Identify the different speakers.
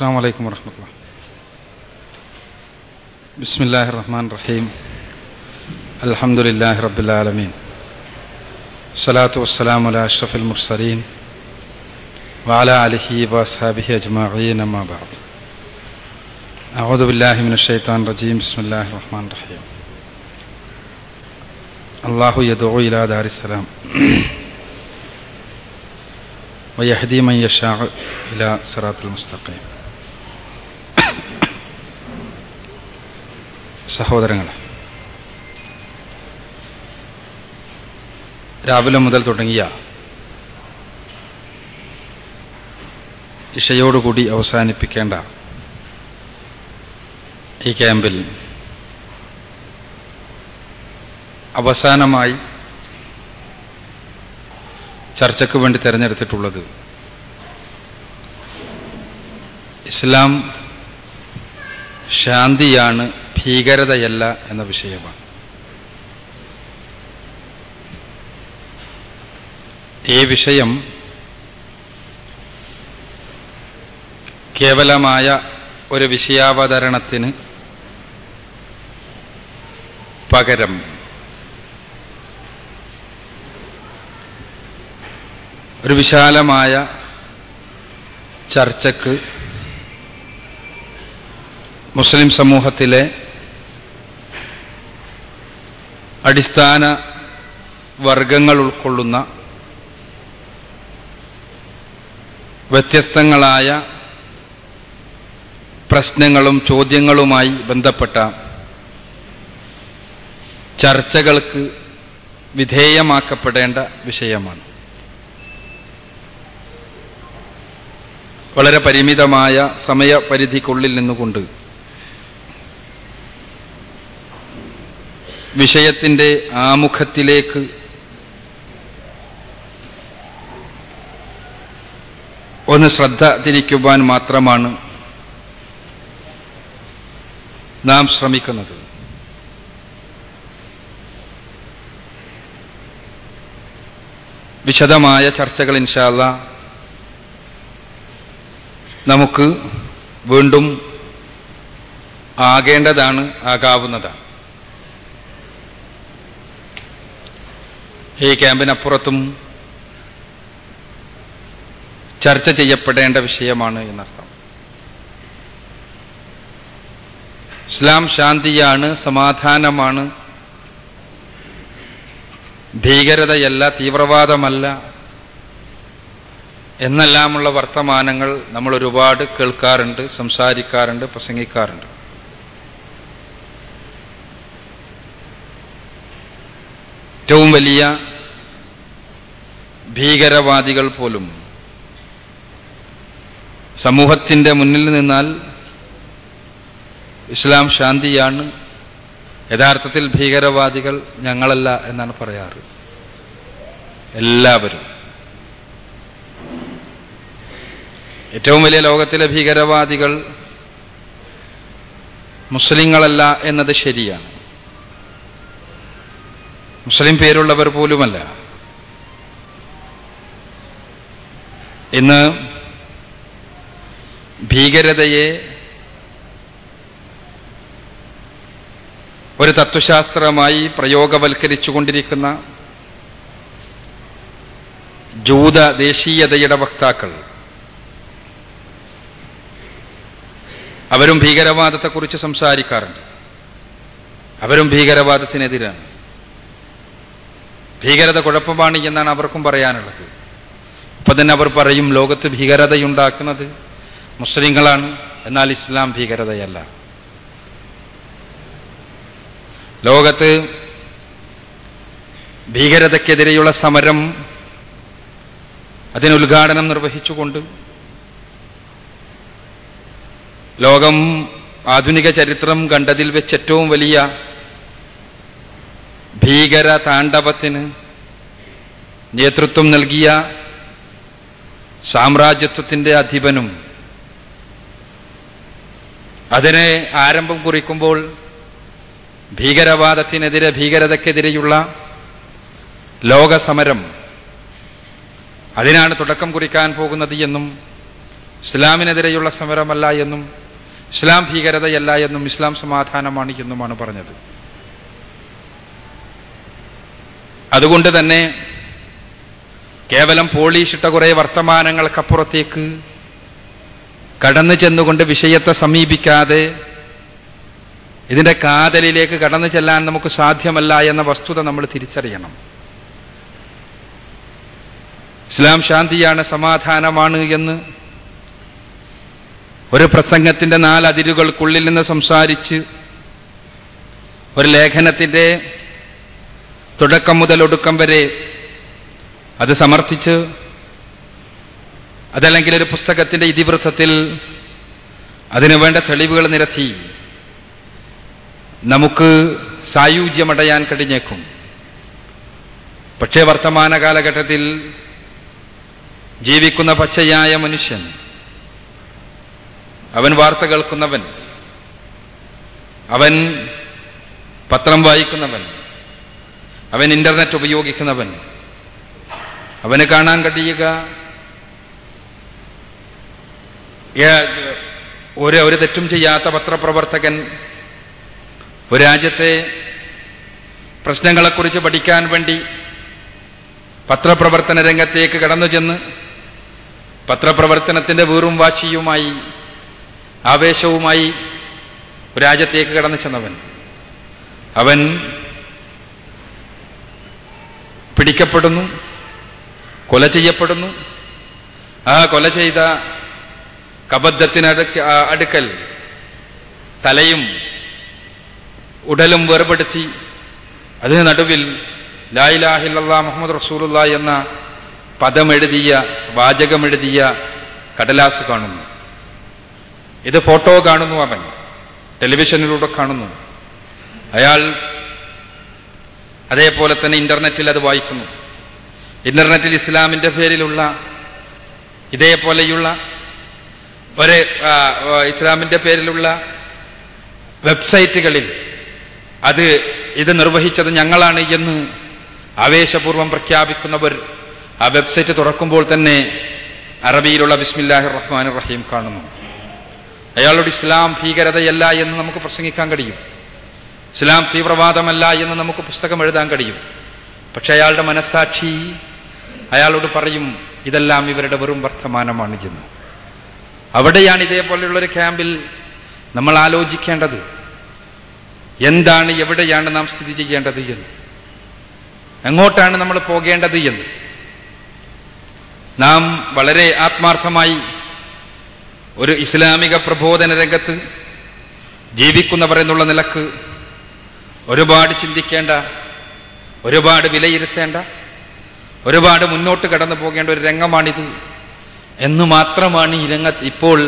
Speaker 1: السلام عليكم ورحمة الله بسم الله الرحمن الرحيم الحمد لله رب العالمين الصلاة والسلام على أشرف المرسلين وعلى آله وأصحابه أجمعين أما بعد أعوذ بالله من الشيطان الرجيم بسم الله الرحمن الرحيم الله يدعو إلى دار السلام ويهدي من يشاء إلى صراط المستقيم സഹോദരങ്ങളെ രാവിലെ മുതൽ തുടങ്ങിയ ഇഷയോടുകൂടി അവസാനിപ്പിക്കേണ്ട ഈ ക്യാമ്പിൽ അവസാനമായി ചർച്ചയ്ക്ക് വേണ്ടി തിരഞ്ഞെടുത്തിട്ടുള്ളത് ഇസ്ലാം ശാന്തിയാണ് ഭീകരതയല്ല എന്ന വിഷയമാണ് ഈ വിഷയം കേവലമായ ഒരു വിഷയാവതരണത്തിന് പകരം ഒരു വിശാലമായ ചർച്ചക്ക് മുസ്ലിം സമൂഹത്തിലെ അടിസ്ഥാന വർഗങ്ങൾ ഉൾക്കൊള്ളുന്ന വ്യത്യസ്തങ്ങളായ പ്രശ്നങ്ങളും ചോദ്യങ്ങളുമായി ബന്ധപ്പെട്ട ചർച്ചകൾക്ക് വിധേയമാക്കപ്പെടേണ്ട വിഷയമാണ് വളരെ പരിമിതമായ സമയപരിധിക്കുള്ളിൽ നിന്നുകൊണ്ട് വിഷയത്തിൻ്റെ ആമുഖത്തിലേക്ക് ഒന്ന് ശ്രദ്ധ തിരിക്കുവാൻ മാത്രമാണ് നാം ശ്രമിക്കുന്നത് വിശദമായ ചർച്ചകൾ ഇൻഷാല്ല നമുക്ക് വീണ്ടും ആകേണ്ടതാണ് ആകാവുന്നതാണ് ഈ ക്യാമ്പിനപ്പുറത്തും ചർച്ച ചെയ്യപ്പെടേണ്ട വിഷയമാണ് എന്നർത്ഥം ഇസ്ലാം ശാന്തിയാണ് സമാധാനമാണ് ഭീകരതയല്ല തീവ്രവാദമല്ല എന്നെല്ലാമുള്ള വർത്തമാനങ്ങൾ നമ്മൾ ഒരുപാട് കേൾക്കാറുണ്ട് സംസാരിക്കാറുണ്ട് പ്രസംഗിക്കാറുണ്ട് ഏറ്റവും വലിയ ഭീകരവാദികൾ പോലും സമൂഹത്തിൻ്റെ മുന്നിൽ നിന്നാൽ ഇസ്ലാം ശാന്തിയാണ് യഥാർത്ഥത്തിൽ ഭീകരവാദികൾ ഞങ്ങളല്ല എന്നാണ് പറയാറ് എല്ലാവരും ഏറ്റവും വലിയ ലോകത്തിലെ ഭീകരവാദികൾ മുസ്ലിങ്ങളല്ല എന്നത് ശരിയാണ് മുസ്ലിം പേരുള്ളവർ പോലുമല്ല ഇന്ന് ഭീകരതയെ ഒരു തത്വശാസ്ത്രമായി പ്രയോഗവൽക്കരിച്ചുകൊണ്ടിരിക്കുന്ന ജൂത ദേശീയതയുടെ വക്താക്കൾ അവരും ഭീകരവാദത്തെക്കുറിച്ച് സംസാരിക്കാറുണ്ട് അവരും ഭീകരവാദത്തിനെതിരാണ് ഭീകരത കുഴപ്പമാണ് എന്നാണ് അവർക്കും പറയാനുള്ളത് ഇപ്പൊ തന്നെ അവർ പറയും ലോകത്ത് ഭീകരതയുണ്ടാക്കുന്നത് മുസ്ലിങ്ങളാണ് എന്നാൽ ഇസ്ലാം ഭീകരതയല്ല ലോകത്ത് ഭീകരതയ്ക്കെതിരെയുള്ള സമരം അതിന് ഉദ്ഘാടനം നിർവഹിച്ചുകൊണ്ട് ലോകം ആധുനിക ചരിത്രം കണ്ടതിൽ വെച്ച് ഏറ്റവും വലിയ ഭീകര താണ്ഡവത്തിന് നേതൃത്വം നൽകിയ സാമ്രാജ്യത്വത്തിൻ്റെ അധിപനും അതിന് ആരംഭം കുറിക്കുമ്പോൾ ഭീകരവാദത്തിനെതിരെ ഭീകരതയ്ക്കെതിരെയുള്ള ലോകസമരം അതിനാണ് തുടക്കം കുറിക്കാൻ പോകുന്നത് എന്നും ഇസ്ലാമിനെതിരെയുള്ള സമരമല്ല എന്നും ഇസ്ലാം ഭീകരതയല്ല എന്നും ഇസ്ലാം സമാധാനമാണ് എന്നുമാണ് പറഞ്ഞത് അതുകൊണ്ട് തന്നെ കേവലം പോളീഷിട്ട കുറെ വർത്തമാനങ്ങൾക്കപ്പുറത്തേക്ക് കടന്നു ചെന്നുകൊണ്ട് വിഷയത്തെ സമീപിക്കാതെ ഇതിന്റെ കാതലിലേക്ക് കടന്നു ചെല്ലാൻ നമുക്ക് സാധ്യമല്ല എന്ന വസ്തുത നമ്മൾ തിരിച്ചറിയണം ഇസ്ലാം ശാന്തിയാണ് സമാധാനമാണ് എന്ന് ഒരു പ്രസംഗത്തിന്റെ നാലതിരുകൾക്കുള്ളിൽ നിന്ന് സംസാരിച്ച് ഒരു ലേഖനത്തിന്റെ തുടക്കം മുതൽ ഒടുക്കം വരെ അത് സമർത്ഥിച്ച് അതല്ലെങ്കിൽ ഒരു പുസ്തകത്തിന്റെ ഇതിവൃത്തത്തിൽ അതിനു വേണ്ട തെളിവുകൾ നിരത്തി നമുക്ക് സായുജ്യമടയാൻ കഴിഞ്ഞേക്കും പക്ഷേ വർത്തമാന കാലഘട്ടത്തിൽ ജീവിക്കുന്ന പച്ചയായ മനുഷ്യൻ അവൻ വാർത്ത കേൾക്കുന്നവൻ അവൻ പത്രം വായിക്കുന്നവൻ അവൻ ഇന്റർനെറ്റ് ഉപയോഗിക്കുന്നവൻ അവന് കാണാൻ കഴിയുക ഏ- ഒരു ഒരു തെറ്റും ചെയ്യാത്ത പത്രപ്രവർത്തകൻ ഒരു രാജ്യത്തെ പ്രശ്നങ്ങളെക്കുറിച്ച് പഠിക്കാൻ വേണ്ടി പത്രപ്രവർത്തന രംഗത്തേക്ക് കടന്നു ചെന്ന് പത്രപ്രവർത്തനത്തിന്റെ വീറും വാശിയുമായി ആവേശവുമായി ഒരു രാജ്യത്തേക്ക് കടന്നു ചെന്നവൻ അവൻ പിടിക്കപ്പെടുന്നു കൊല ചെയ്യപ്പെടുന്നു ആ കൊല ചെയ്ത കബദ്ധത്തിനടുക്ക ആ അടുക്കൽ തലയും ഉടലും വേർപെടുത്തി അതിന് നടുവിൽ ലായിലാഹില്ലാ മുഹമ്മദ് റസൂലുള്ള എന്ന പദമെഴുതിയ വാചകമെഴുതിയ കടലാസ് കാണുന്നു ഇത് ഫോട്ടോ കാണുന്നു അവൻ ടെലിവിഷനിലൂടെ കാണുന്നു അയാൾ അതേപോലെ തന്നെ ഇന്റർനെറ്റിൽ അത് വായിക്കുന്നു ഇന്റർനെറ്റിൽ ഇസ്ലാമിന്റെ പേരിലുള്ള ഇതേപോലെയുള്ള ഒരു ആ, ആ, ഇസ്ലാമിന്റെ പേരിലുള്ള വെബ്സൈറ്റുകളിൽ അത് ഇത് നിർവഹിച്ചത് ഞങ്ങളാണ് എന്ന് ആവേശപൂർവ്വം പ്രഖ്യാപിക്കുന്നവർ ആ വെബ്സൈറ്റ് തുറക്കുമ്പോൾ തന്നെ അറബിയിലുള്ള ബിസ്മില്ലാഹി റഹ്മാൻ റഹീം കാണുന്നു അയാളോട് ഇസ്ലാം ഭീകരതയല്ല എന്ന് നമുക്ക് പ്രസംഗിക്കാൻ കഴിയും ഇസ്ലാം തീവ്രവാദമല്ല എന്ന് നമുക്ക് പുസ്തകം എഴുതാൻ കഴിയും പക്ഷെ അയാളുടെ മനസ്സാക്ഷി അയാളോട് പറയും ഇതെല്ലാം ഇവരുടെ വെറും വർത്തമാനമാണ് എന്ന് അവിടെയാണ് ഇതേപോലെയുള്ള ഒരു ക്യാമ്പിൽ നമ്മൾ ആലോചിക്കേണ്ടത് എന്താണ് എവിടെയാണ് നാം സ്ഥിതി ചെയ്യേണ്ടത് എന്ന് എങ്ങോട്ടാണ് നമ്മൾ പോകേണ്ടത് എന്ന് നാം വളരെ ആത്മാർത്ഥമായി ഒരു ഇസ്ലാമിക പ്രബോധന രംഗത്ത് ജീവിക്കുന്നവർ എന്നുള്ള നിലക്ക് ഒരുപാട് ചിന്തിക്കേണ്ട ഒരുപാട് വിലയിരുത്തേണ്ട ഒരുപാട് മുന്നോട്ട് കടന്നു പോകേണ്ട ഒരു രംഗമാണിത് എന്ന് മാത്രമാണ് ഈ രംഗത്ത് ഇപ്പോൾ